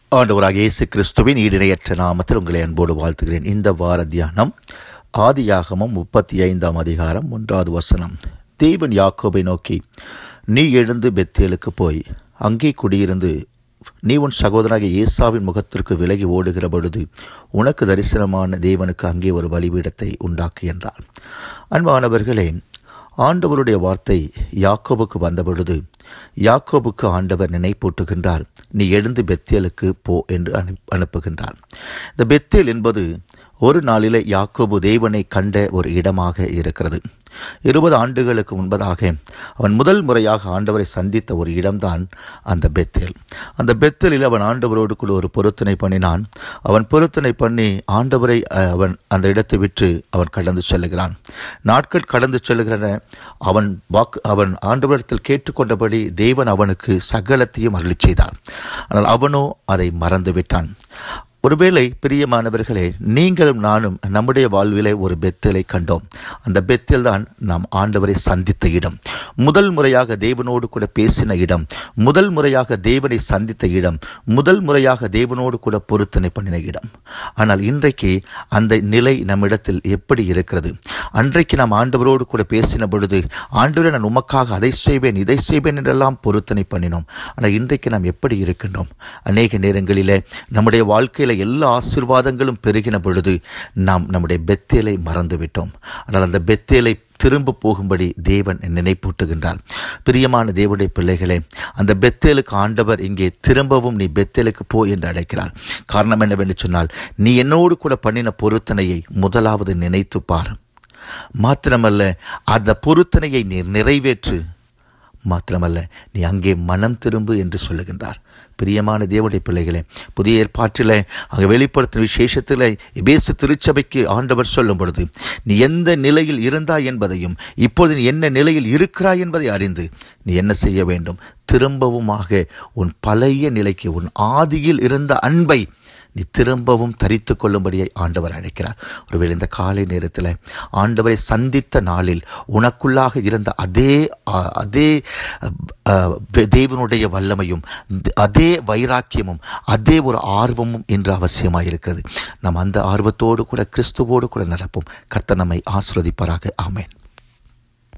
ஆண்டவராக இயேசு கிறிஸ்துவின் ஈடிணையற்ற நாமத்தில் உங்களை அன்போடு வாழ்த்துகிறேன் இந்த வார தியானம் ஆதியாகமம் முப்பத்தி ஐந்தாம் அதிகாரம் ஒன்றாவது வசனம் தேவன் யாக்கோபை நோக்கி நீ எழுந்து பெத்தேலுக்கு போய் அங்கே குடியிருந்து நீ உன் சகோதரனாகிய ஏசாவின் முகத்திற்கு விலகி ஓடுகிற பொழுது உனக்கு தரிசனமான தேவனுக்கு அங்கே ஒரு பலிபீடத்தை உண்டாக்கு என்றார் அன்பானவர்களே ஆண்டவருடைய வார்த்தை யாக்கோபுக்கு வந்தபொழுது யாக்கோபுக்கு ஆண்டவர் நினைப்பூட்டுகின்றார் நீ எழுந்து பெத்தேலுக்கு போ என்று அனு அனுப்புகின்றார் இந்த பெத்தேல் என்பது ஒரு நாளிலே யாக்கோபு தேவனை கண்ட ஒரு இடமாக இருக்கிறது இருபது ஆண்டுகளுக்கு முன்பதாக அவன் முதல் முறையாக ஆண்டவரை சந்தித்த ஒரு இடம்தான் அந்த பெத்தேல் அந்த பெத்தேலில் அவன் ஆண்டவரோடு கூட ஒரு பொருத்தனை பண்ணினான் அவன் பொருத்தனை பண்ணி ஆண்டவரை அஹ், அவன் அந்த இடத்தை விட்டு அவன் கடந்து செல்லுகிறான் நாட்கள் கடந்து செல்லுகிற அவன் வாக்கு அவன் ஆண்டவரிடத்தில் கேட்டுக்கொண்டபடி தேவன் அவனுக்கு சகலத்தையும் அருளி செய்தார் ஆனால் அவனோ அதை மறந்து விட்டான் ஒருவேளை பிரியமானவர்களே நீங்களும் நானும் நம்முடைய வாழ்விலே ஒரு பெத்தலை கண்டோம் அந்த பெத்தில் தான் நாம் ஆண்டவரை சந்தித்த இடம் முதல் முறையாக தேவனோடு கூட பேசின இடம் முதல் முறையாக தேவனை சந்தித்த இடம் முதல் முறையாக தேவனோடு கூட பொருத்தனை பண்ணின இடம் ஆனால் இன்றைக்கு அந்த நிலை நம்மிடத்தில் எப்படி இருக்கிறது அன்றைக்கு நாம் ஆண்டவரோடு கூட பேசின பொழுது ஆண்டவரே நான் உமக்காக அதை செய்வேன் இதை செய்வேன் என்றெல்லாம் பொருத்தனை பண்ணினோம் ஆனால் இன்றைக்கு நாம் எப்படி இருக்கின்றோம் அநேக நேரங்களிலே நம்முடைய வாழ்க்கையில் எல்லா ஆசீர்வாதங்களும் பெருகின பொழுது நாம் நம்முடைய பெத்தேலை மறந்துவிட்டோம் ஆனால் அந்த பெத்தேலை திரும்ப போகும்படி தேவன் நினைப்பூட்டுகின்றார் பிரியமான தேவனுடைய பிள்ளைகளே அந்த பெத்தேலுக்கு ஆண்டவர் இங்கே திரும்பவும் நீ பெத்தேலுக்கு போ என்று அழைக்கிறார் காரணம் என்னவென்று சொன்ல் நீ என்னோடு கூட பண்ணின பொருத்தனையை முதலாவது நினைத்து பார் மாத்திரமல்ல அந்த பொருத்தனையை நீ நிறைவேற்று மாத்திரமல்ல நீ அங்கே மனம் திரும்பு என்று சொல்லுகின்றார் பிரியமான தேவனுடைய பிள்ளைகளே புதிய ஏற்பாட்டில் அங்கே வெளிப்படுத்தின விசேஷத்தில் எபேசு திருச்சபைக்கு ஆண்டவர் சொல்லும் பொழுது நீ எந்த நிலையில் இருந்தாய் என்பதையும் இப்பொழுது நீ என்ன நிலையில் இருக்கிறாய் என்பதை அறிந்து நீ என்ன செய்ய வேண்டும் திரும்பவுமாக உன் பழைய நிலைக்கு உன் ஆதியில் இருந்த அன்பை நீ திரும்பவும் தரித்து கொள்ளும்படியை ஆண்டவர் அழைக்கிறார் ஒருவேளை இந்த காலை நேரத்தில் ஆண்டவரை சந்தித்த நாளில் உனக்குள்ளாக இருந்த அதே அ- அதே அ, தேவனுடைய வல்லமையும் அதே வைராக்கியமும் அதே ஒரு ஆர்வமும் இன்று அவசியமாக இருக்கிறது நாம் அந்த ஆர்வத்தோடு கூட கிறிஸ்துவோடு கூட நடப்போம் கர்த்தர் நம்மை ஆசிர்வதிப்பாராக ஆமென்